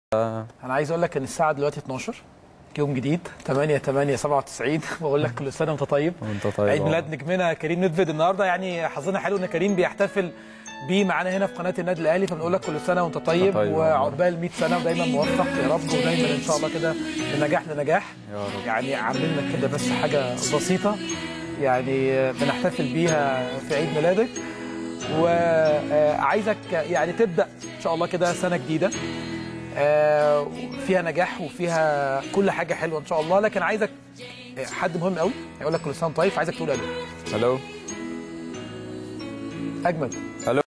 انا عايز اقول لك ان الساعه دلوقتي 12 يوم جديد 8 8 97 بقول لك كل سنه وانت طيب وانت طيب عيد يا ميلاد نجمنا كريم ندفد النهارده يعني حظنا حلو ان كريم بيحتفل بيه معانا هنا في قناه النادي الاهلي فبنقول لك كل سنه وانت طيب, طيب يا وعقبال 100 سنه ودايما موفق يا رب ودايما ان شاء الله كده من نجاح لنجاح يا رب. يعني عاملين لك كده بس حاجه بسيطه يعني بنحتفل بيها في عيد ميلادك وعايزك يعني تبدا ان شاء الله كده سنه جديده آه، فيها نجاح وفيها كل حاجه حلوه ان شاء الله لكن عايزك حد مهم قوي هيقول لك كل سنه وأنت طيب عايزك تقول الو الو اجمل الو